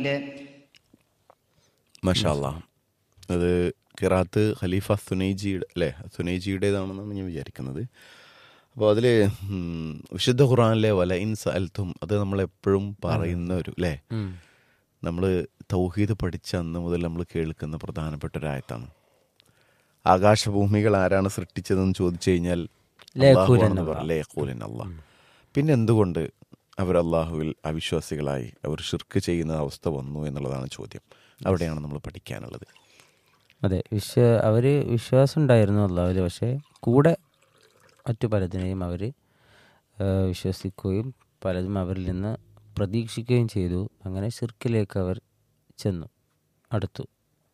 മഷാല്ല അത് കിറാത്ത് ഖലീഫ സുനൈജിയുടെ അല്ലേ സുനൈജിയുടേതാണെന്നാണ് ഞാൻ വിചാരിക്കുന്നത് അപ്പോൾ അതിൽ വിശുദ്ധ ഖുറാനിലെ വല ഇൻ സൽത്തും അത് നമ്മളെപ്പോഴും പറയുന്ന ഒരു അല്ലേ നമ്മൾ തൗഹീദ് പഠിച്ച അന്ന് മുതൽ നമ്മൾ കേൾക്കുന്ന പ്രധാനപ്പെട്ട ഒരു ആയത്താണ് ആകാശഭൂമികൾ ആരാണ് സൃഷ്ടിച്ചതെന്ന് ചോദിച്ചു കഴിഞ്ഞാൽ അള്ളാഹുവാണെന്ന് പറയും. ലേഖൂലൻ അള്ളാഹ് പിന്നെ എന്തുകൊണ്ട് അവർ അള്ളാഹുവിൽ അവിശ്വാസികളായി അവർ ഷിർക്ക് ചെയ്യുന്ന അവസ്ഥ വന്നു എന്നുള്ളതാണ് ചോദ്യം അവിടെയാണ് നമ്മൾ പഠിക്കാനുള്ളത് അതെ വിശ്വ അവർ വിശ്വാസം ഉണ്ടായിരുന്നു അള്ളാഹുവിൽ പക്ഷേ കൂടെ മറ്റു പലതിനെയും അവർ വിശ്വസിക്കുകയും പലതും അവരിൽ നിന്ന് പ്രതീക്ഷിക്കുകയും ചെയ്തു അങ്ങനെ ഷിർക്കിലേക്ക് അവർ ചെന്നു അടുത്തു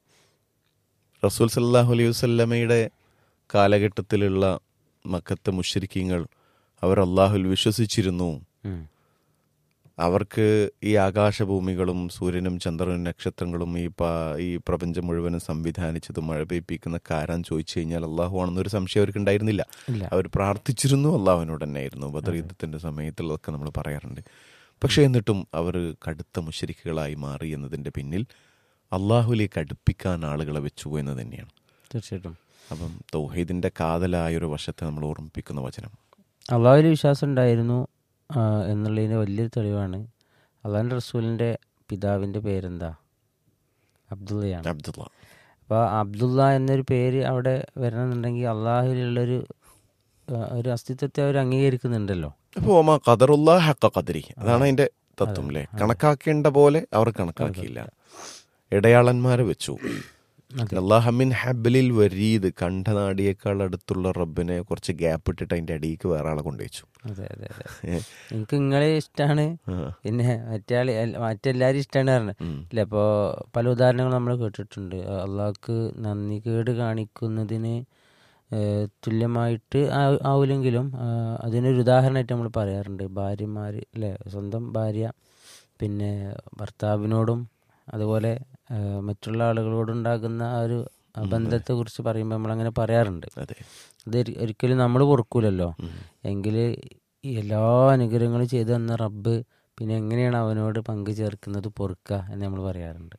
റസൂൽ സല്ലാഹു അലൈഹി വസല്ലമയുടെ കാലഘട്ടത്തിലുള്ള മക്കത്തെ മുഷരിക്കീങ്ങൾ അവർ അള്ളാഹുൽ വിശ്വസിച്ചിരുന്നു ഉം. അവർക്ക് ഈ ആകാശഭൂമികളും സൂര്യനും ചന്ദ്രനും നക്ഷത്രങ്ങളും ഈ പ ഈ പ്രപഞ്ചം മുഴുവനും സംവിധാനിച്ചതും മഴ പെയ്പ്പിക്കുന്ന കാരാൻ ചോദിച്ചു കഴിഞ്ഞാൽ അള്ളാഹു ആണെന്നൊരു സംശയം അവർക്ക് ഉണ്ടായിരുന്നില്ല ഇല്ല. അവർ പ്രാർത്ഥിച്ചിരുന്നു അള്ളാഹുവിനോട് തന്നെയായിരുന്നു ബദർ യുദ്ധത്തിന്റെ സമയത്തുള്ളതൊക്കെ നമ്മൾ പറയാറുണ്ട് പക്ഷേ എന്നിട്ടും അവർ കടുത്ത മുഷരിക്കുകളായി മാറി എന്നതിന്റെ പിന്നിൽ അള്ളാഹുലേക്ക് അടുപ്പിക്കാൻ ആളുകളെ വെച്ചു എന്ന് തന്നെയാണ് തീർച്ചയായിട്ടും അപ്പം തൗഹീദിന്റെ കാതലായൊരു വശത്തെ നമ്മൾ ഓർമ്മിപ്പിക്കുന്ന വചനം അള്ളാഹുവിൽ വിശ്വാസം ഉണ്ടായിരുന്നു ആ, എന്നുള്ളതിന് വലിയൊരു തെളിവാണ് അള്ളാഹിൻ്റെ റസൂലിൻ്റെ പിതാവിൻ്റെ പേരെന്താ അബ്ദുള്ളയാണ് അബ്ദുള്ള അപ്പോൾ അബ്ദുള്ള എന്നൊരു പേര് അവിടെ വരണമെന്നുണ്ടെങ്കിൽ അള്ളാഹുവിലുള്ളൊരു ആ, ഒരു അസ്തിത്വത്തെ അവർ അംഗീകരിക്കുന്നുണ്ടല്ലോ അപ്പോൾ ഓമ ഖദറുല്ലാ ഹക്ക ഖദരി അതാണ് അതിന്റെ തത്വം അല്ലേ കണക്കാക്കേണ്ട പോലെ അവർ കണക്കാക്കിയില്ല ഇടയാളന്മാരെ വെച്ചു അള്ളാഹമിൻ ഹബലിൽ വരീത് കണ്ഠനാടിയേക്കാൾ അടുത്തുള്ള റബ്ബിനെ കുറച്ച് ഗ്യാപ്പ് ഇട്ടിട്ട് അതിന്റെ അടിയിലേക്ക് വേറെ ആളെ കൊണ്ടുവച്ചു അതെ അതെ അതെ എനിക്ക് നിങ്ങളെ ഇഷ്ടമാണ് പിന്നെ മറ്റേ മറ്റെല്ലാവരും ഇഷ്ടമാണ് പറഞ്ഞത് ഉം. അല്ലേ അപ്പോൾ പല ഉദാഹരണങ്ങൾ നമ്മൾ കേട്ടിട്ടുണ്ട് അള്ളാഹ്ക്ക് നന്ദി കേട് കാണിക്കുന്നതിന് ഏഹ്, തുല്യമായിട്ട് ആ- ആവില്ലെങ്കിലും ആ, അതിനൊരു ഉദാഹരണമായിട്ട് നമ്മൾ പറയാറുണ്ട് ഭാര്യമാർ അല്ലേ സ്വന്തം ഭാര്യ പിന്നെ ഭർത്താവിനോടും അതുപോലെ ഏഹ്, മറ്റുള്ള ആളുകളോടുണ്ടാകുന്ന ആ ഒരു ബന്ധത്തെക്കുറിച്ച് പറയുമ്പോൾ നമ്മളങ്ങനെ പറയാറുണ്ട് അതെ അത് ഒരി- ഒരിക്കലും നമ്മൾ പൊറുക്കൂലല്ലോ എങ്കിൽ ഈ എല്ലാ അനുഗ്രഹങ്ങളും ചെയ്തു തന്ന റബ്ബ് പിന്നെ എങ്ങനെയാണ് അവനോട് പങ്കു ചേർക്കുന്നത് പൊറുക്കുക എന്ന് നമ്മൾ പറയാറുണ്ട്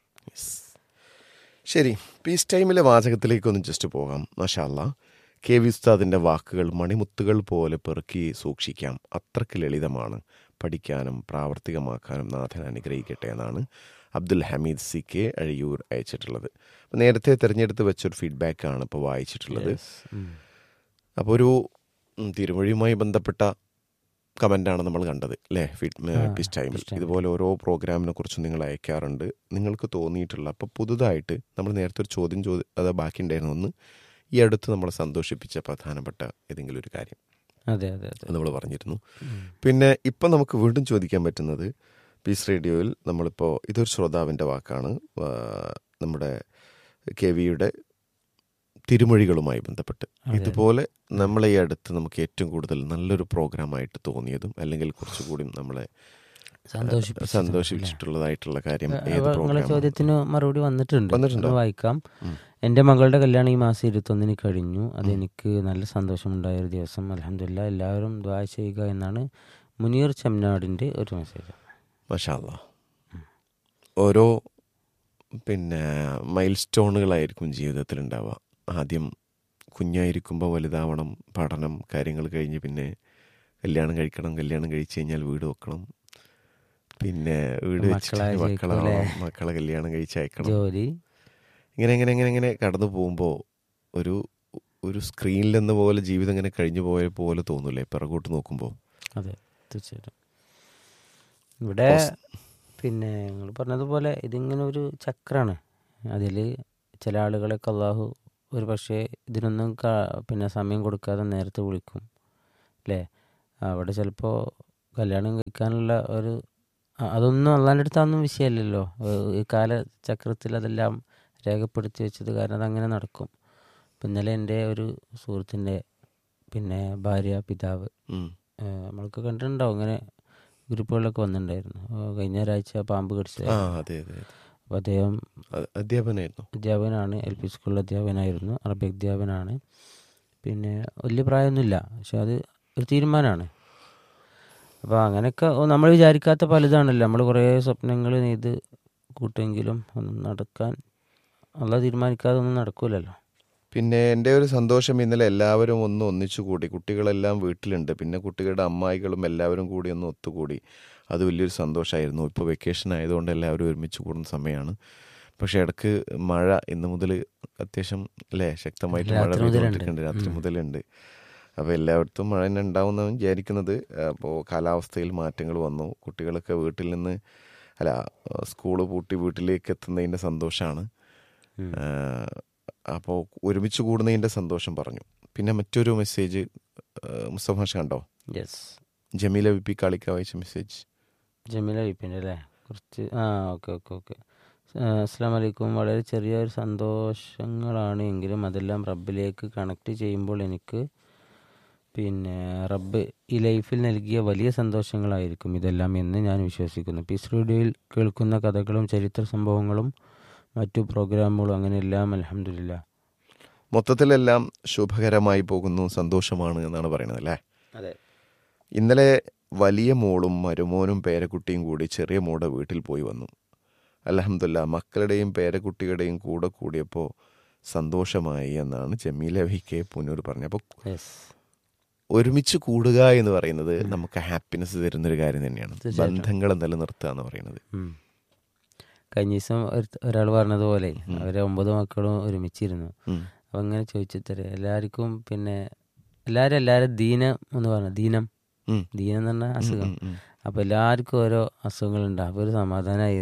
ശരി പീസ് ടൈമിലെ വാചകത്തിലേക്കൊന്ന് ജസ്റ്റ് പോകാം മഷാല്ല കെ വി ഉസ്താദിൻ്റെ വാക്കുകൾ മണിമുത്തുകൾ പോലെ പെറുക്കി സൂക്ഷിക്കാം അത്രയ്ക്ക് ലളിതമാണ് പഠിക്കാനും പ്രാവർത്തികമാക്കാനും നാഥൻ അനുഗ്രഹിക്കട്ടെ എന്നാണ് അബ്ദുൽ ഹമീദ് സി കെ അഴിയൂർ അയച്ചിട്ടുള്ളത് അപ്പോൾ നേരത്തെ തിരഞ്ഞെടുത്ത് വെച്ചൊരു ഫീഡ്ബാക്കാണ് ഇപ്പോൾ വായിച്ചിട്ടുള്ളത് അപ്പോൾ ഒരു ഉം, തിരുമൊഴിയുമായി ബന്ധപ്പെട്ട കമൻ്റാണ് നമ്മൾ കണ്ടത് അല്ലേ പീസ് ടൈമിൽ ഇതുപോലെ ഓരോ പ്രോഗ്രാമിനെ കുറിച്ചും നിങ്ങൾ അയക്കാറുണ്ട് നിങ്ങൾക്ക് തോന്നിയിട്ടുള്ള അപ്പോൾ പുതുതായിട്ട് നമ്മൾ നേരത്തെ ഒരു ചോദ്യം ചോദി അത് ബാക്കിയുണ്ടായിരുന്നു ഒന്ന് ഈ അടുത്ത് നമ്മളെ സന്തോഷിപ്പിച്ച പ്രധാനപ്പെട്ട ഏതെങ്കിലും ഒരു കാര്യം അതെ അതെ അതെ അത് നമ്മൾ പറഞ്ഞിരുന്നു പിന്നെ ഇപ്പം നമുക്ക് വീണ്ടും ചോദിക്കാൻ പറ്റുന്നത് പീസ് റേഡിയോയിൽ നമ്മളിപ്പോൾ ഇതൊരു ശ്രോതാവിൻ്റെ വാക്കാണ് ആ, നമ്മുടെ കെ വിയുടെ തിരുമൊഴികളുമായി ബന്ധപ്പെട്ട് ഇതുപോലെ നമ്മളെ ഈ അടുത്ത് നമുക്ക് ഏറ്റവും കൂടുതൽ നല്ലൊരു പ്രോഗ്രാമായിട്ട് തോന്നിയതും അല്ലെങ്കിൽ കുറച്ചുകൂടി നമ്മളെ സന്തോഷിപ്പിച്ചതും, സന്തോഷിപ്പിച്ചിട്ടുള്ളതായിട്ടുള്ള കാര്യം ഏത് അപ്പോൾ നിങ്ങളെ പ്രോഗ്രാം ചോദ്യത്തിന് മറുപടി വന്നിട്ടുണ്ട് വന്നിട്ടുണ്ടോ? ഒന്ന് വായിക്കാം എൻ്റെ മകളുടെ കല്യാണം ഈ മാസം ഇരുപത്തൊന്നിന് കഴിഞ്ഞു അതെനിക്ക് നല്ല സന്തോഷമുണ്ടായ ഒരു ദിവസം അലഹമില്ല എല്ലാവരും ദ്വാ ചെയ്യുക എന്നാണ് മുനീർ ചെമ്മനാടിൻ്റെ ഒരു മെസ്സേജ് മഷാല്ല ഓരോ പിന്നെ മൈൽ സ്റ്റോണുകളായിരിക്കും ജീവിതത്തിൽ ഉണ്ടാവുക ആദ്യം കുഞ്ഞായിരിക്കുമ്പോൾ വലുതാവണം പഠനം കാര്യങ്ങൾ കഴിഞ്ഞ് പിന്നെ കല്യാണം കഴിക്കണം കല്യാണം കഴിച്ച് കഴിഞ്ഞാൽ വീട് വെക്കണം പിന്നെ വീട് വെച്ചിട്ട് മക്കളായി മക്കളാവണം ജയിക്കും മക്കളെ കല്യാണം കഴിച്ച് അയക്കണം ജോലി ഇങ്ങനെ ഇങ്ങനെ ഇങ്ങനെ ഇങ്ങനെ കടന്നു പോകുമ്പോൾ ഒരു ഒരു സ്ക്രീനിൽ എന്ന പോലെ ജീവിതം ഇങ്ങനെ കഴിഞ്ഞു പോയ പോലെ തോന്നൂലേ പിറകോട്ട് നോക്കുമ്പോൾ അതെ തീർച്ചയായിട്ടും ഇവിടെ പിന്നെ നിങ്ങൾ പറഞ്ഞതുപോലെ ഇതിങ്ങനെ ഒരു ചക്രാണ് അതിൽ ചില ആളുകളൊക്കെ അള്ളാഹു ഒരു പക്ഷേ ഇതിനൊന്നും കാ- പിന്നെ സമയം കൊടുക്കാതെ നേരത്തെ വിളിക്കും അല്ലേ അവിടെ ചിലപ്പോൾ കല്യാണം കഴിക്കാനുള്ള ഒരു അ- അതൊന്നും അള്ളാൻ്റെ അടുത്ത് അതൊന്നും വിഷയമല്ലല്ലോ ഏഹ് ഈ കാലചക്രത്തിൽ അതെല്ലാം രേഖപ്പെടുത്തി വെച്ചത് കാരണം അതങ്ങനെ നടക്കും ഇപ്പം ഇന്നലെ എൻ്റെ ഒരു സുഹൃത്തിൻ്റെ പിന്നെ ഭാര്യ പിതാവ് ഉം. ഏഹ് നമ്മളൊക്കെ കണ്ടിട്ടുണ്ടാവും ഇങ്ങനെ ഗ്രൂപ്പുകളിലൊക്കെ വന്നിട്ടുണ്ടായിരുന്നു ഏഹ് കഴിഞ്ഞ ഒരാഴ്ച പാമ്പ് കടിച്ചത് ആ അതെ അതെ അതെ. അപ്പോൾ അദ്ദേഹം അ- അധ്യാപനായിരുന്നു അധ്യാപകനാണ് എൽ പി സ്കൂളിലെ അധ്യാപകനായിരുന്നു അറബി അധ്യാപകനാണ് പിന്നെ വലിയ പ്രായമൊന്നുമില്ല പക്ഷെ അത് ഒരു തീരുമാനമാണ് അപ്പോൾ അങ്ങനെയൊക്കെ നമ്മൾ വിചാരിക്കാത്ത പലതാണല്ലോ നമ്മൾ കുറേ സ്വപ്നങ്ങൾ നെയ്ത് കൂട്ടെങ്കിലും ഒന്നും നടക്കാൻ അല്ല തീരുമാനിക്കാതെ ഒന്നും നടക്കൂലല്ലോ പിന്നെ എൻ്റെ ഒരു സന്തോഷം ഇന്നലെ എല്ലാവരും ഒന്ന് ഒന്നിച്ചു കൂടി കുട്ടികളെല്ലാം വീട്ടിലുണ്ട് പിന്നെ കുട്ടികളുടെ അമ്മായികളും എല്ലാവരും കൂടി ഒന്ന് ഒത്തുകൂടി അത് വലിയൊരു സന്തോഷമായിരുന്നു ഇപ്പോൾ വെക്കേഷൻ ആയതുകൊണ്ട് എല്ലാവരും ഒരുമിച്ച് കൂടുന്ന സമയമാണ് പക്ഷേ ഇടക്ക് മഴ ഇന്ന് മുതൽ അത്യാവശ്യം അല്ലേ ശക്തമായിട്ട് മഴ രാത്രി മുതലുണ്ട്. പെയ്തുകൊണ്ടിരിക്കുന്നുണ്ട് രാത്രി ഉം. മുതലുണ്ട് അപ്പോൾ എല്ലായിടത്തും മഴ തന്നെ ഉണ്ടാവുമെന്നാണ് വിചാരിക്കുന്നത് അപ്പോൾ കാലാവസ്ഥയിൽ മാറ്റങ്ങൾ വന്നു കുട്ടികളൊക്കെ വീട്ടിൽ നിന്ന് അല്ല സ്കൂള് പൂട്ടി വീട്ടിലേക്ക് എത്തുന്നതിൻ്റെ സന്തോഷമാണ് ഉം. അപ്പോൾ ഒരുമിച്ച് കൂടുന്നതിൻ്റെ സന്തോഷം പറഞ്ഞു പിന്നെ മറ്റൊരു മെസ്സേജ് മുസ്തഫ മാഷ് കണ്ടോ യെസ് ജമീല വി പി കാളിക്ക വായിച്ച മെസ്സേജ് ജമീല വിപ്പിൻ്റെ അല്ലേ കുറച്ച് ആ ഓക്കെ ഓക്കെ ഓക്കെ അസ്സാം വലൈക്കും വളരെ ചെറിയൊരു സന്തോഷങ്ങളാണ് എങ്കിലും അതെല്ലാം റബ്ബിലേക്ക് കണക്ട് ചെയ്യുമ്പോൾ എനിക്ക് പിന്നെ റബ്ബ് ഈ ലൈഫിൽ നൽകിയ വലിയ സന്തോഷങ്ങളായിരിക്കും ഇതെല്ലാം എന്ന് ഞാൻ വിശ്വസിക്കുന്നു പീസ് റേഡിയോയിൽ കേൾക്കുന്ന കഥകളും ചരിത്ര സംഭവങ്ങളും മറ്റു പ്രോഗ്രാമുകളും അങ്ങനെയെല്ലാം അലഹമില്ല മൊത്തത്തിലെല്ലാം ശുഭകരമായി പോകുന്നു സന്തോഷമാണ് എന്നാണ് പറയുന്നത് അല്ലേ അതെ ഇന്നലെ വലിയ മോളും മരുമോനും പേരക്കുട്ടിയും കൂടി ചെറിയ മോളുടെ വീട്ടിൽ പോയി വന്നു അലഹമില്ല മക്കളുടെയും പേരക്കുട്ടികളുടെയും കൂടെ കൂടിയപ്പോൾ സന്തോഷമായി എന്നാണ് ജമീല വി കെ പുനൂർ പറഞ്ഞത് അപ്പോൾ യെസ് ഒരുമിച്ച് കൂടുക എന്ന് പറയുന്നത് നമുക്ക് ഹാപ്പിനെസ് തരുന്നൊരു കാര്യം തന്നെയാണ് തീർച്ചയായിട്ടും. ബന്ധങ്ങൾ നിലനിർത്തുക എന്ന് പറയുന്നത് ഉം. കഴിഞ്ഞ ദിവസം ഒരാൾ പറഞ്ഞതുപോലെ അവരെ ഒമ്പത് മക്കളും ഒരുമിച്ചിരുന്നു ഉം. അപ്പം അങ്ങനെ ചോദിച്ചിട്ട് എല്ലാവർക്കും പിന്നെ എല്ലാവരും എല്ലാവരും ദീനം എന്ന് പറഞ്ഞു ദീനം ഉം. ദീനം എന്ന് പറഞ്ഞാൽ അസുഖം ഉം, ഉം. അപ്പം എല്ലാവർക്കും ഓരോ അസുഖങ്ങളുണ്ട് അപ്പോൾ ഒരു സമാധാനമായി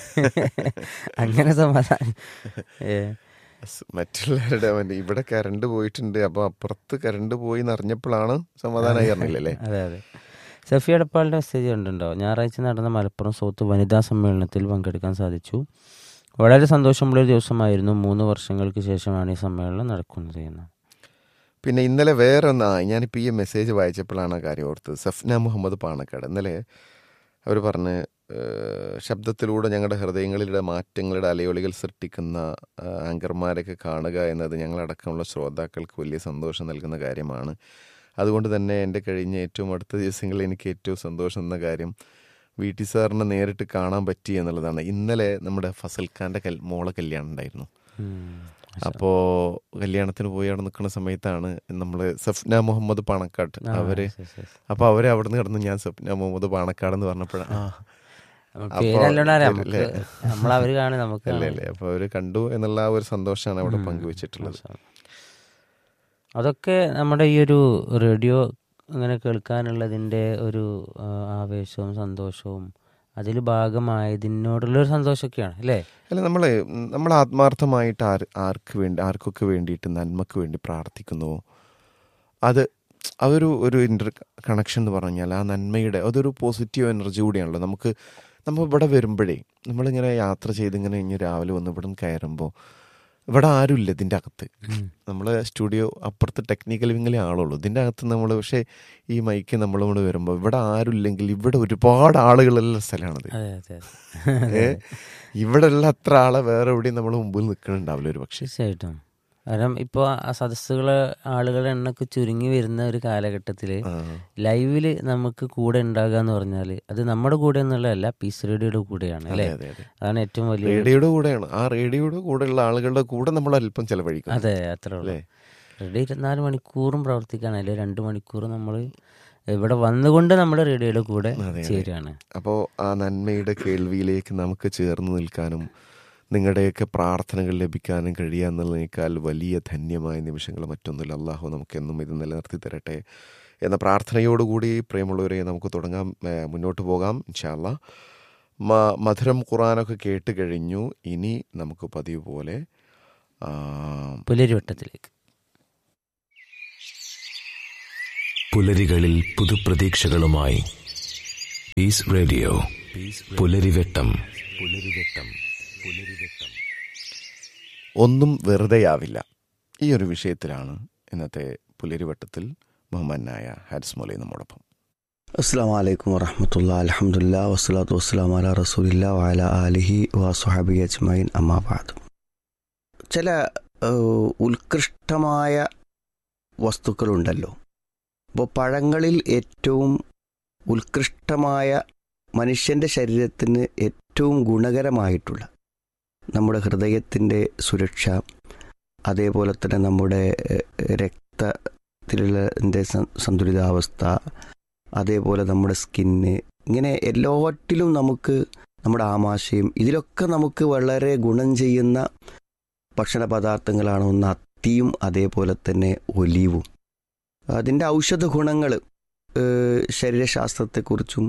അങ്ങനെ സമാധാനം ഏ സ് മറ്റുള്ളവരുടെ മറ്റേ ഇവിടെ കറണ്ട് പോയിട്ടുണ്ട് അപ്പോൾ അപ്പുറത്ത് കറണ്ട് പോയി എന്ന് അറിഞ്ഞപ്പോഴാണ് സമാധാനമായി അറിഞ്ഞില്ലല്ലേ അതെ അതെ സഫി അടപ്പാളിൻ്റെ മെസ്സേജ് കണ്ടുണ്ടോ ഞായറാഴ്ച നടന്ന മലപ്പുറം സൗത്ത് വനിതാ സമ്മേളനത്തിൽ പങ്കെടുക്കാൻ സാധിച്ചു വളരെ സന്തോഷമുള്ളൊരു ദിവസമായിരുന്നു മൂന്ന് വർഷങ്ങൾക്ക് ശേഷമാണ് ഈ സമ്മേളനം നടക്കുന്നത് എന്ന് പിന്നെ ഇന്നലെ വേറെ ഒന്നാ ഞാനിപ്പോൾ ഈ മെസ്സേജ് വായിച്ചപ്പോഴാണ് ആ കാര്യം ഓർത്തത് സഫ്ന മുഹമ്മദ് പാണക്കാട് ഇന്നലെ അവർ പറഞ്ഞ് ഏഹ്, ശബ്ദത്തിലൂടെ ഞങ്ങളുടെ ഹൃദയങ്ങളിലെ മാറ്റങ്ങളുടെ അലയൊളികൾ സൃഷ്ടിക്കുന്ന ആ, ആങ്കർമാരൊക്കെ കാണുക എന്നത് ഞങ്ങളടക്കമുള്ള ശ്രോതാക്കൾക്ക് വലിയ സന്തോഷം നൽകുന്ന കാര്യമാണ് അതുകൊണ്ട് തന്നെ എൻ്റെ കഴിഞ്ഞ ഏറ്റവും അടുത്ത ദിവസങ്ങളിൽ എനിക്ക് ഏറ്റവും സന്തോഷം എന്ന കാര്യം വി ടി സാറിനെ നേരിട്ട് കാണാൻ പറ്റി എന്നുള്ളതാണ് ഇന്നലെ നമ്മുടെ ഫസൽ ഖാൻ്റെ കൽ മോളെ കല്യാണം ഉണ്ടായിരുന്നു അപ്പോൾ കല്യാണത്തിന് പോയി അവിടെ നിൽക്കുന്ന സമയത്താണ് നമ്മൾ സഫ്ന മുഹമ്മദ് പാണക്കാട്ട് അവര് അപ്പോൾ അവര് അവിടെ നിന്ന് കിടന്ന് ഞാൻ സഫ്ന മുഹമ്മദ് പാണക്കാട് എന്ന് പറഞ്ഞപ്പോഴാണ് ആ അപ്പൊ പേരല്ലോണ്ട് അറിയാം അല്ലേ? നമുക്ക് നമ്മളവര് കാണും നമുക്ക് അല്ലേ അല്ലേ അപ്പോൾ അവര് കണ്ടു എന്നുള്ള ആ ഒരു സന്തോഷമാണ് അവിടെ പങ്കുവച്ചിട്ടുള്ളത് അതൊക്കെ നമ്മുടെ ഈ ഒരു റേഡിയോ അങ്ങനെ കേൾക്കാനുള്ളതിൻ്റെ ഒരു ആ, ആവേശവും സന്തോഷവും അതിൽ ഭാഗമായതിനോടുള്ള ഒരു സന്തോഷമൊക്കെയാണ് അല്ലേ അല്ല നമ്മൾ നമ്മൾ ആത്മാർത്ഥമായിട്ട് ആർ ആർക്ക് വേണ്ടി ആർക്കൊക്കെ വേണ്ടിയിട്ട് നന്മക്ക് വേണ്ടി പ്രാർത്ഥിക്കുന്നുവോ അത് അതൊരു ഒരു ഇൻ്റർ കണക്ഷൻ എന്ന് പറഞ്ഞാൽ ആ നന്മയുടെ അതൊരു പോസിറ്റീവ് എനർജി കൂടിയാണല്ലോ നമുക്ക് നമ്മൾ ഇവിടെ വരുമ്പോഴേ നമ്മളിങ്ങനെ യാത്ര ചെയ്ത് ഇങ്ങനെ ഇങ്ങനെ രാവിലെ വന്ന് ഇവിടെ നിന്ന് കയറുമ്പോൾ ഇവിടെ ആരുമില്ല ഇതിൻ്റെ അകത്ത് നമ്മൾ സ്റ്റുഡിയോ അപ്പുറത്ത് ടെക്നിക്കൽ വിങ്ങിലെ ആളുള്ളൂ ഇതിൻ്റെ അകത്ത് നമ്മൾ പക്ഷേ ഈ മൈക്ക് നമ്മൾ ഇവിടെ വരുമ്പോൾ ഇവിടെ ആരുമില്ലെങ്കിൽ ഇവിടെ ഒരുപാട് ആളുകളുള്ള സ്ഥലമാണത് അതെ അതെ ഏ ഇവിടെ ഉള്ള അത്ര ആളെ വേറെ എവിടെയും നമ്മൾ മുമ്പിൽ നിൽക്കണുണ്ടാവില്ല ഒരു പക്ഷേ തീർച്ചയായിട്ടും കാരണം ഇപ്പോൾ ആ സദസ്സുകള് ആളുകളുടെ എണ്ണൊക്കെ ചുരുങ്ങി വരുന്ന ഒരു കാലഘട്ടത്തിൽ ആ, ലൈവില് നമുക്ക് കൂടെ ഉണ്ടാകുക എന്ന് പറഞ്ഞാൽ അത് നമ്മുടെ കൂടെ എന്നുള്ളതല്ല പീസ് റേഡിയോയുടെ കൂടെയാണ് അല്ലേ അതെ അതെ അതാണ് ഏറ്റവും വലിയ റേഡിയോയുടെ കൂടെയാണ് ആ റേഡിയോയുടെ കൂടെയുള്ള ആളുകളുടെ കൂടെ നമ്മൾ അല്പം ചെലവഴിക്കും അതെ അത്രേ ഉള്ളൂ അല്ലേ? റേഡിയോ ഇരുപത്തിനാല് മണിക്കൂറും പ്രവർത്തിക്കുകയാണ് അല്ലെങ്കിൽ രണ്ട് മണിക്കൂർ നമ്മൾ ഇവിടെ വന്നുകൊണ്ട് നമ്മൾ റേഡിയോയുടെ കൂടെ ചേരുകയാണ് അപ്പോൾ ആ നന്മയുടെ കേൾവിയിലേക്ക് നമുക്ക് ചേർന്ന് നിൽക്കാനും നിങ്ങളുടെയൊക്കെ പ്രാർത്ഥനകൾ ലഭിക്കാനും കഴിയുക എന്നുള്ളതിനേക്കാൾ വലിയ ധന്യമായ നിമിഷങ്ങൾ മറ്റൊന്നുമില്ല അള്ളാഹു നമുക്കെന്നും ഇത് നിലനിർത്തി തരട്ടെ എന്ന പ്രാർത്ഥനയോടുകൂടി പ്രിയമുള്ളവരെ നമുക്ക് തുടങ്ങാം ഏ, മുന്നോട്ട് പോകാം ഇൻഷാല്ല മ മധുരം ഖുറാനൊക്കെ കേട്ട് കഴിഞ്ഞു ഇനി നമുക്ക് പതിവ് പോലെ ആ, പുലരിവട്ടത്തിലേക്ക് പുലരികളിൽ പുതുപ്രതീക്ഷകളുമായി പീസ് റേഡിയോ പുലരിവെട്ടം പുലരിവെട്ടം പുലരിവെട്ടം ഒന്നും വെറുതെയാവില്ല ഈ ഒരു വിഷയത്തിലാണ് ഇന്നത്തെ പുലരിവട്ടത്തിൽ മുഹമ്മദനായ ഹാരിസ് മൊലി നമ്മോടൊപ്പം അസ്സാം വലൈക്കും വറഹമത്തുള്ള അലഹമുല്ല വസ്സലാത്തു വസ്സലാം അല റസൂലില്ല വഅല ആലിഹി വസുഹബി അജ്മൈൻ അമ്മാബാദ് ചില ഏഹ്, ഉത്കൃഷ്ടമായ വസ്തുക്കളുണ്ടല്ലോ അപ്പോൾ പഴങ്ങളിൽ ഏറ്റവും ഉത്കൃഷ്ടമായ മനുഷ്യൻ്റെ ശരീരത്തിന് ഏറ്റവും ഏറ്റവും ഗുണകരമായിട്ടുള്ള നമ്മുടെ ഹൃദയത്തിൻ്റെ സുരക്ഷ അതേപോലെ തന്നെ നമ്മുടെ ഏഹ്, രക്തത്തിലുള്ള ൻ്റെ സ- സന്തുലിതാവസ്ഥ അതേപോലെ നമ്മുടെ സ്കിന്ന് ഇങ്ങനെ എല്ലാറ്റിലും നമുക്ക് നമ്മുടെ ആമാശയം ഇതിലൊക്കെ നമുക്ക് വളരെ ഗുണം ചെയ്യുന്ന ഭക്ഷണ പദാർത്ഥങ്ങളാണ് ഒന്ന് അത്തിയും അതേപോലെ തന്നെ ഒലീവും അതിൻ്റെ ഔഷധ ഗുണങ്ങൾ ശരീരശാസ്ത്രത്തെക്കുറിച്ചും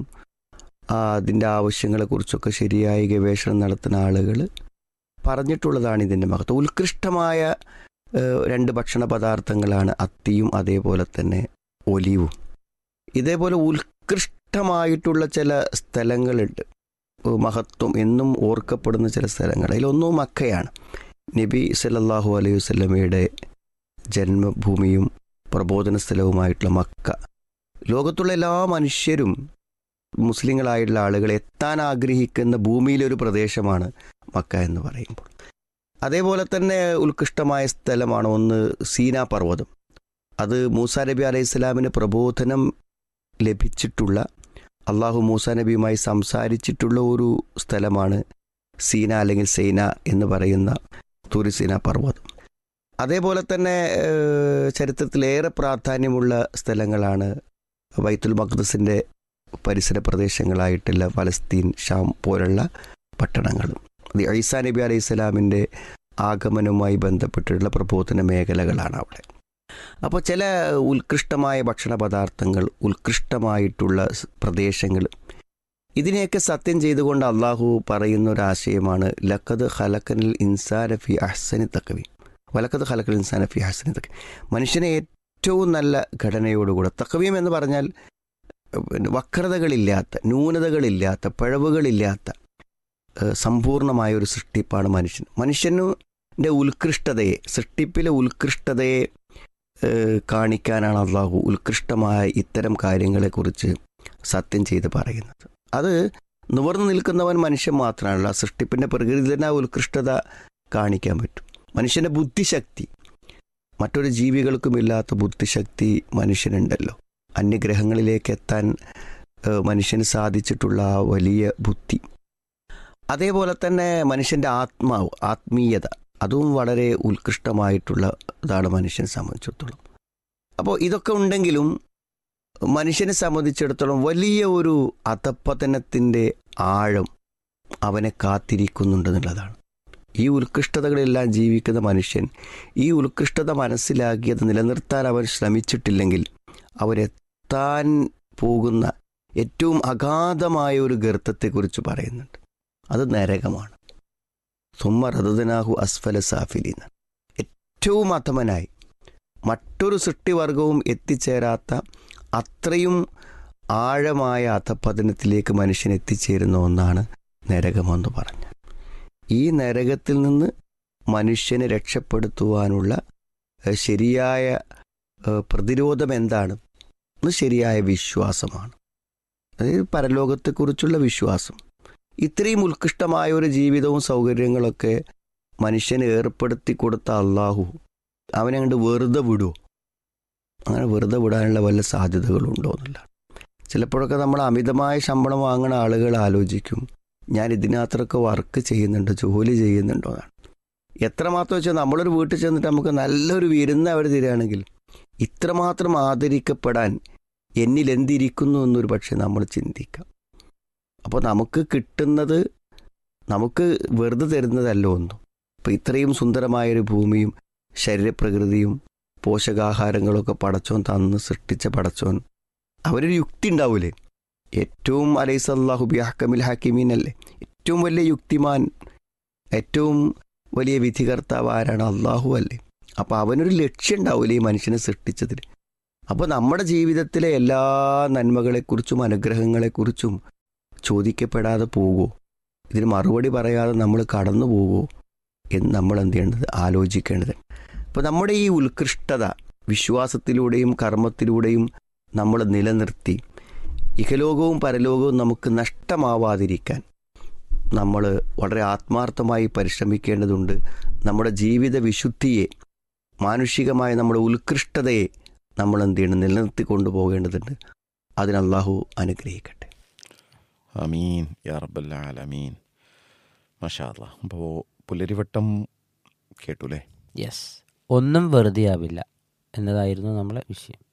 ആ, അതിൻ്റെ ആവശ്യങ്ങളെക്കുറിച്ചൊക്കെ ശരിയായി ഗവേഷണം നടത്തുന്ന ആളുകൾ പറഞ്ഞിട്ടുള്ളതാണ് ഇതിൻ്റെ മഹത്വം ഉത്കൃഷ്ടമായ ഏഹ്, രണ്ട് ഭക്ഷണ പദാർത്ഥങ്ങളാണ് അത്തിയും അതേപോലെ തന്നെ ഒലിവും ഇതേപോലെ ഉത്കൃഷ്ടമായിട്ടുള്ള ചില സ്ഥലങ്ങളുണ്ട് ഏഹ്, മഹത്വം എന്നും ഓർക്കപ്പെടുന്ന ചില സ്ഥലങ്ങൾ അതിലൊന്നും മക്കയാണ് നബി സല്ലല്ലാഹു അലൈഹി വസല്ലമയുടെ ജന്മഭൂമിയും പ്രബോധന സ്ഥലവുമായിട്ടുള്ള മക്ക ലോകത്തുള്ള എല്ലാ മനുഷ്യരും മുസ്ലിങ്ങളായിട്ടുള്ള ആളുകൾ എത്താൻ ആഗ്രഹിക്കുന്ന ഭൂമിയിലൊരു പ്രദേശമാണ് മക്ക എന്ന് പറയുമ്പോൾ അതേപോലെ തന്നെ ഉത്കൃഷ്ടമായ സ്ഥലമാണ് ഒന്ന് സീനാ പർവ്വതം അത് മൂസാ നബി അലൈഹി സ്വലാമിന് പ്രബോധനം ലഭിച്ചിട്ടുള്ള അള്ളാഹു മൂസാ നബിയുമായി സംസാരിച്ചിട്ടുള്ള ഒരു സ്ഥലമാണ് സീന അല്ലെങ്കിൽ സൈന എന്ന് പറയുന്ന തുരിസീന പർവ്വതം അതേപോലെ തന്നെ ഏഹ്, ചരിത്രത്തിലേറെ പ്രാധാന്യമുള്ള സ്ഥലങ്ങളാണ് ബൈത്തുൽ മഖ്ദസിൻ്റെ പരിസര പ്രദേശങ്ങളായിട്ടുള്ള ഫലസ്തീൻ ഷാം പോലുള്ള പട്ടണങ്ങളും അത് ഐസാ നബി അലൈഹി സ്വലാമിൻ്റെ ആഗമനവുമായി ബന്ധപ്പെട്ടിട്ടുള്ള പ്രബോധന മേഖലകളാണ് അവിടെ അപ്പോൾ ചില ഉത്കൃഷ്ടമായ ഭക്ഷണ പദാർത്ഥങ്ങൾ ഉത്കൃഷ്ടമായിട്ടുള്ള സ് പ്രദേശങ്ങൾ ഇതിനെയൊക്കെ സത്യം ചെയ്തുകൊണ്ട് അള്ളാഹു പറയുന്ന ഒരു ആശയമാണ് ലക്കത് ഹലക്കനിൽ ഇൻസാനഫി അഹ്സനി തക്കവി വലക്കത് ഹലക്കൽ ഇൻസാനഫി അഹ്സനി തക്കവി മനുഷ്യനെ ഏറ്റവും നല്ല ഘടനയോടുകൂടെ തക്കവീം എന്ന് പറഞ്ഞാൽ പിന്നെ വക്രതകളില്ലാത്ത ന്യൂനതകളില്ലാത്ത പിഴവുകളില്ലാത്ത ഏഹ്, സമ്പൂർണമായ ഒരു സൃഷ്ടിപ്പാണ് മനുഷ്യൻ മനുഷ്യൻ്റെ ഉത്കൃഷ്ടതയെ സൃഷ്ടിപ്പിലെ ഉത്കൃഷ്ടതയെ ഏഹ്, കാണിക്കാനാണ് അള്ളാഹു ഉത്കൃഷ്ടമായ ഇത്തരം കാര്യങ്ങളെക്കുറിച്ച് സത്യം ചെയ്ത് പറയുന്നത് അത് നിവർന്നു നിൽക്കുന്നവൻ മനുഷ്യൻ മാത്രമല്ല സൃഷ്ടിപ്പിൻ്റെ പ്രകൃതി തന്നെ ആ ഉത്കൃഷ്ടത കാണിക്കാൻ പറ്റും മനുഷ്യൻ്റെ ബുദ്ധിശക്തി മറ്റൊരു ജീവികൾക്കുമില്ലാത്ത ബുദ്ധിശക്തി മനുഷ്യനുണ്ടല്ലോ അന്യഗ്രഹങ്ങളിലേക്ക് എത്താൻ ഏഹ്, മനുഷ്യന് സാധിച്ചിട്ടുള്ള ആ വലിയ ബുദ്ധി അതേപോലെ തന്നെ മനുഷ്യൻ്റെ ആത്മാവ് ആത്മീയത അതും വളരെ ഉത്കൃഷ്ടമായിട്ടുള്ള ഇതാണ് മനുഷ്യനെ സംബന്ധിച്ചിടത്തോളം അപ്പോൾ ഇതൊക്കെ ഉണ്ടെങ്കിലും മനുഷ്യനെ സംബന്ധിച്ചിടത്തോളം വലിയ ഒരു അധപ്പതനത്തിൻ്റെ ആഴം അവനെ കാത്തിരിക്കുന്നുണ്ടെന്നുള്ളതാണ് ഈ ഉത്കൃഷ്ടതകളെല്ലാം ജീവിക്കുന്ന മനുഷ്യൻ ഈ ഉത്കൃഷ്ടത മനസ്സിലാക്കി അത് നിലനിർത്താൻ അവൻ ശ്രമിച്ചിട്ടില്ലെങ്കിൽ അവരെത്താൻ പോകുന്ന ഏറ്റവും അഗാധമായ ഒരു ഗർത്തത്തെക്കുറിച്ച് പറയുന്നുണ്ട് അത് നരകമാണ് സുമ്മ റദനാഹു അസ്ഫല സാഫിലിന്ന് ഏറ്റവും അധമനായി മറ്റൊരു സൃഷ്ടിവർഗവും എത്തിച്ചേരാത്ത അത്രയും ആഴമായ അധപതനത്തിലേക്ക് മനുഷ്യൻ എത്തിച്ചേരുന്ന ഒന്നാണ് നരകമെന്ന് പറഞ്ഞാൽ ഈ നരകത്തിൽ നിന്ന് മനുഷ്യനെ രക്ഷപ്പെടുത്തുവാനുള്ള ഏഹ്, ശരിയായ ഏഹ്, പ്രതിരോധം എന്താണ് ഒന്ന് ശരിയായ വിശ്വാസമാണ് അതായത് പരലോകത്തെക്കുറിച്ചുള്ള വിശ്വാസം ഇത്രയും ഉത്കൃഷ്ടമായ ഒരു ജീവിതവും സൗകര്യങ്ങളൊക്കെ മനുഷ്യന് ഏർപ്പെടുത്തി കൊടുത്ത അള്ളാഹു അവനെ അങ്ങോട്ട് വെറുതെ വിടുമോ അങ്ങനെ വെറുതെ വിടാനുള്ള വല്ല സാധ്യതകളുണ്ടോ എന്നില്ല ചിലപ്പോഴൊക്കെ നമ്മൾ അമിതമായ ശമ്പളം വാങ്ങുന്ന ആളുകൾ ആലോചിക്കും ഞാൻ ഇതിനകത്തൊക്കെ വർക്ക് ചെയ്യുന്നുണ്ട് ജോലി ചെയ്യുന്നുണ്ടോ എന്നാണ് എത്രമാത്രം വെച്ചാൽ നമ്മളൊരു വീട്ടിൽ ചെന്നിട്ട് നമുക്ക് നല്ലൊരു വിരുന്ന് അവർ തരികയാണെങ്കിൽ ഇത്രമാത്രം ആദരിക്കപ്പെടാൻ എന്നിൽ എന്തിരിക്കുന്നു എന്നൊരു പക്ഷേ നമ്മൾ ചിന്തിക്കാം അപ്പോൾ നമുക്ക് കിട്ടുന്നത് നമുക്ക് വെറുതെ തരുന്നതല്ല ഒന്നും അപ്പോൾ ഇത്രയും സുന്ദരമായൊരു ഭൂമിയും ശരീരപ്രകൃതിയും പോഷകാഹാരങ്ങളൊക്കെ പടച്ചോൻ തന്ന് സൃഷ്ടിച്ച പടച്ചോൻ അവരൊരു യുക്തി ഉണ്ടാവൂലേ ഏറ്റവും അലൈസ് അള്ളാഹു ബി ഹക്കമിൽ ഹാക്കിമീൻ അല്ലേ ഏറ്റവും വലിയ യുക്തിമാൻ ഏറ്റവും വലിയ വിധികർത്താവ് ആരാണ് അള്ളാഹു അല്ലേ അപ്പോൾ അവനൊരു ലക്ഷ്യം ഉണ്ടാവില്ലേ ഈ മനുഷ്യനെ സൃഷ്ടിച്ചതിൽ അപ്പോൾ നമ്മുടെ ജീവിതത്തിലെ എല്ലാ നന്മകളെക്കുറിച്ചും അനുഗ്രഹങ്ങളെക്കുറിച്ചും ചോദിക്കപ്പെടാതെ പോകുമോ ഇതിന് മറുപടി പറയാതെ നമ്മൾ കടന്നു പോകുമോ എന്ന് നമ്മൾ എന്ത് ചെയ്യേണ്ടത് ആലോചിക്കേണ്ടത് അപ്പോൾ നമ്മുടെ ഈ ഉത്കൃഷ്ടത വിശ്വാസത്തിലൂടെയും കർമ്മത്തിലൂടെയും നമ്മൾ നിലനിർത്തി ഇഹലോകവും പരലോകവും നമുക്ക് നഷ്ടമാവാതിരിക്കാൻ നമ്മൾ വളരെ ആത്മാർത്ഥമായി പരിശ്രമിക്കേണ്ടതുണ്ട് നമ്മുടെ ജീവിത വിശുദ്ധിയെ മാനുഷികമായ നമ്മുടെ ഉത്കൃഷ്ടതയെ നമ്മൾ എന്ത് ചെയ്യണം നിലനിർത്തി കൊണ്ടുപോകേണ്ടതുണ്ട് അതിന് അള്ളാഹു അനുഗ്രഹിക്കട്ടെ അമീൻ യാ റബ്ബൽ ആലമീൻ മഷാല്ല അപ്പോൾ പുലരിവട്ടം കേട്ടു അല്ലേ യെസ് ഒന്നും വെറുതെ ആവില്ല എന്നതായിരുന്നു നമ്മളെ വിഷയം